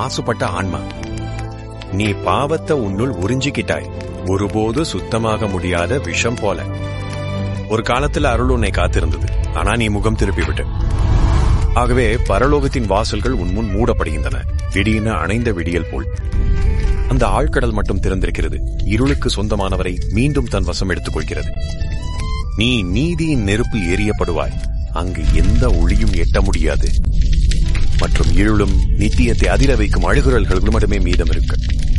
மாசுபட்ட ஆன்மா நீ பாவத்தை உன்னுள் உறிஞ்சிக்கிட்டாய் ஒருபோது சுத்தமாக முடியாத விஷம் போல ஒரு காலத்துல அருள் உன்னை காத்திருந்தது ஆனா நீ முகம் திருப்பி விட்ட ஆகவே பரலோகத்தின் வாசல்கள் உன் முன் மூடப்படுகின்றன விடியின அணைந்த விடியல் போல் அந்த ஆழ்கடல் மட்டும் திறந்திருக்கிறது இருளுக்கு சொந்தமானவரை மீண்டும் தன் வசம் எடுத்துக் கொள்கிறது நீ நீதியின் நெருப்பில் எரியப்படுவாய் அங்கு எந்த ஒளியும் எட்ட முடியாது மற்றும் இருளும் நித்தியத்தை அதிர வைக்கும் அழுகுரல்களும் மட்டுமே மீதம் இருக்கு